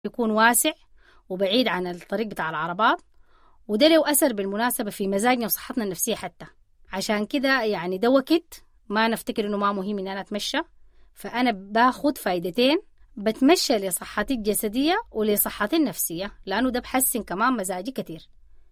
يكون واسع وبعيد عن الطريق بتاع العربات وده له أثر بالمناسبة في مزاجنا وصحتنا النفسية حتى عشان كده يعني ده وقت ما نفتكر إنه ما مهم إن أنا أتمشى فأنا باخد فايدتين بتمشى لصحتي الجسدية ولصحتي النفسية لأنه ده بحسن كمان مزاجي كتير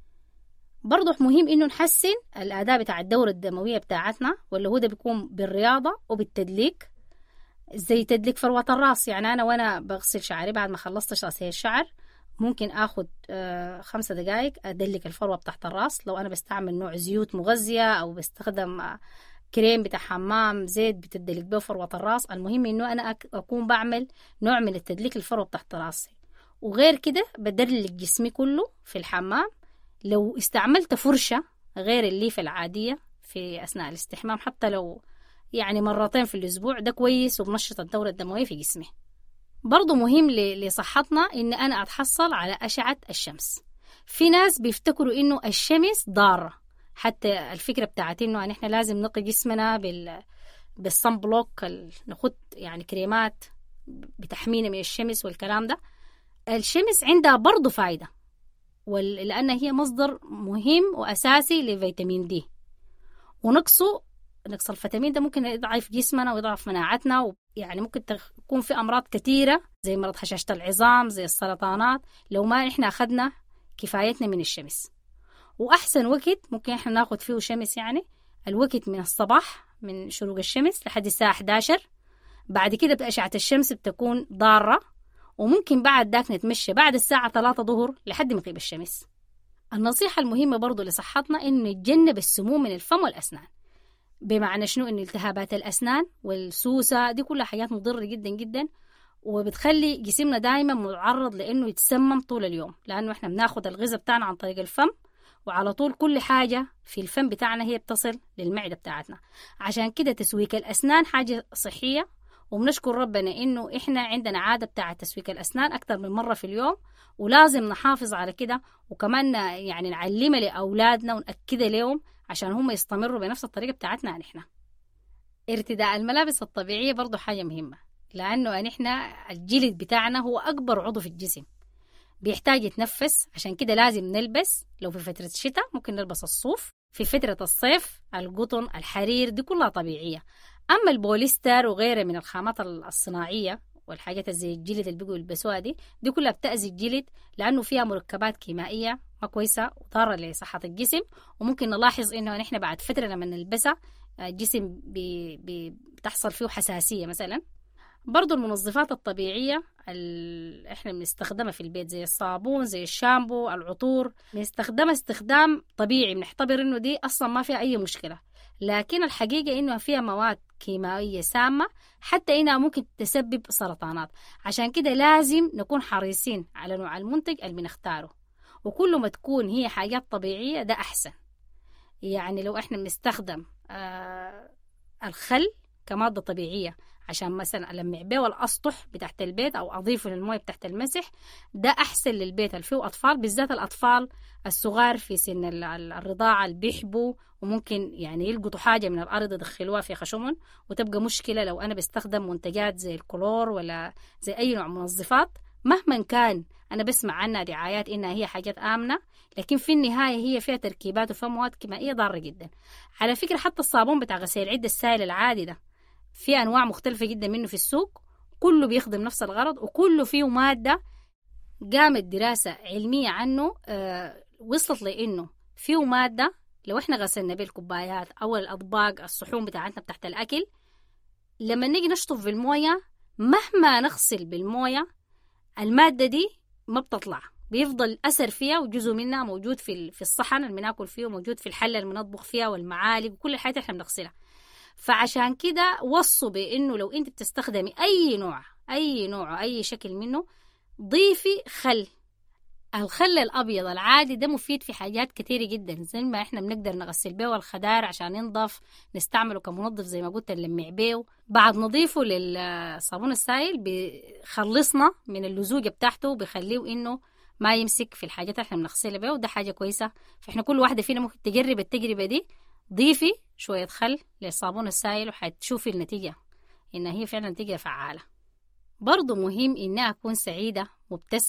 برضه مهم إنه نحسن الأداء بتاع الدورة الدموية بتاعتنا واللي هو ده بيكون بالرياضة وبالتدليك زي تدليك فروة الراس يعني أنا وأنا بغسل شعري بعد ما خلصت غسيل الشعر ممكن اخد آه خمسة دقايق ادلك الفروة بتاعت الراس لو انا بستعمل نوع زيوت مغذية او بستخدم آه كريم بتاع حمام زيت بتدلك به فروة الراس المهم انه انا اكون بعمل نوع من التدليك الفروة بتاعت راسي وغير كده بدلك جسمي كله في الحمام لو استعملت فرشة غير الليفة العادية في أثناء الاستحمام حتى لو يعني مرتين في الأسبوع ده كويس وبنشط الدورة الدموية في جسمي برضو مهم لصحتنا إن أنا أتحصل على أشعة الشمس في ناس بيفتكروا إنه الشمس ضارة حتى الفكرة بتاعت إنه إحنا لازم نقي جسمنا بال بالصن بلوك نخد يعني كريمات بتحمينا من الشمس والكلام ده الشمس عندها برضو فايدة لأنها هي مصدر مهم وأساسي لفيتامين دي ونقصه نقص الفيتامين ده ممكن يضعف جسمنا ويضعف مناعتنا يعني ممكن تكون في أمراض كثيرة زي مرض هشاشة العظام زي السرطانات لو ما إحنا أخذنا كفايتنا من الشمس وأحسن وقت ممكن إحنا ناخد فيه شمس يعني الوقت من الصباح من شروق الشمس لحد الساعة 11 بعد كده بأشعة الشمس بتكون ضارة وممكن بعد ذاك نتمشى بعد الساعة 3 ظهر لحد ما يغيب الشمس النصيحة المهمة برضو لصحتنا إنه نتجنب السموم من الفم والأسنان بمعنى شنو إن التهابات الأسنان والسوسة دي كلها حاجات مضرة جدا جدا وبتخلي جسمنا دائما معرض لأنه يتسمم طول اليوم لأنه إحنا بناخد الغذاء بتاعنا عن طريق الفم وعلى طول كل حاجة في الفم بتاعنا هي بتصل للمعدة بتاعتنا عشان كده تسويك الأسنان حاجة صحية وبنشكر ربنا إنه إحنا عندنا عادة بتاعة تسويك الأسنان أكثر من مرة في اليوم ولازم نحافظ على كده وكمان يعني نعلمها لأولادنا ونأكدها لهم عشان هم يستمروا بنفس الطريقة بتاعتنا نحن ارتداء الملابس الطبيعية برضو حاجة مهمة لأنه نحن الجلد بتاعنا هو أكبر عضو في الجسم بيحتاج يتنفس عشان كده لازم نلبس لو في فترة الشتاء ممكن نلبس الصوف في فترة الصيف القطن الحرير دي كلها طبيعية أما البوليستر وغيره من الخامات الصناعية والحاجات زي الجلد اللي بيجوا يلبسوها دي دي كلها بتأذي الجلد لأنه فيها مركبات كيميائية ما كويسة وضارة لصحة الجسم وممكن نلاحظ إنه نحن بعد فترة لما نلبسها الجسم بي بي بتحصل فيه حساسية مثلا برضو المنظفات الطبيعية اللي احنا بنستخدمها في البيت زي الصابون زي الشامبو العطور بنستخدمها استخدام طبيعي بنعتبر انه دي اصلا ما فيها اي مشكلة لكن الحقيقة انه فيها مواد كيماوية سامة حتى انها ممكن تسبب سرطانات عشان كده لازم نكون حريصين على نوع المنتج اللي بنختاره وكل ما تكون هي حاجات طبيعية ده أحسن يعني لو احنا بنستخدم آه الخل كمادة طبيعية عشان مثلا ألمع بيه الأسطح بتاعت البيت أو أضيفه للموية بتاعت المسح ده أحسن للبيت اللي فيه أطفال بالذات الأطفال الصغار في سن الرضاعة اللي بيحبوا وممكن يعني يلقطوا حاجة من الأرض يدخلوها في خشمهم وتبقى مشكلة لو أنا بستخدم منتجات زي الكلور ولا زي أي نوع منظفات مهما كان أنا بسمع عنها دعايات إنها هي حاجات آمنة لكن في النهاية هي فيها تركيبات وفيها مواد كيميائية ضارة جدا على فكرة حتى الصابون بتاع غسيل العدة السائل العادي ده في أنواع مختلفة جدا منه في السوق كله بيخدم نفس الغرض وكله فيه مادة قامت دراسة علمية عنه آه وصلت لإنه فيه مادة لو إحنا غسلنا بيه الكوبايات أو الأطباق الصحون بتاعتنا بتاعت الأكل لما نيجي نشطف بالموية مهما نغسل بالموية المادة دي ما بتطلع بيفضل أثر فيها وجزء منها موجود في في الصحن اللي بناكل فيه وموجود في الحلة اللي بنطبخ فيها والمعالق وكل الحاجات اللي احنا بنغسلها فعشان كده وصوا بانه لو انت بتستخدمي اي نوع اي نوع اي شكل منه ضيفي خل الخل الابيض العادي ده مفيد في حاجات كتيره جدا زي ما احنا بنقدر نغسل بيه الخضار عشان ينضف نستعمله كمنظف زي ما قلت نلمع بيه بعد نضيفه للصابون السائل بيخلصنا من اللزوجه بتاعته بيخليه انه ما يمسك في الحاجات اللي احنا بنغسلها بيه وده حاجه كويسه فاحنا كل واحده فينا ممكن تجرب التجربه دي ضيفي شوية خل للصابون السائل وحتشوفي النتيجة إن هي فعلا نتيجة فعالة برضو مهم إني أكون سعيدة مبتسمة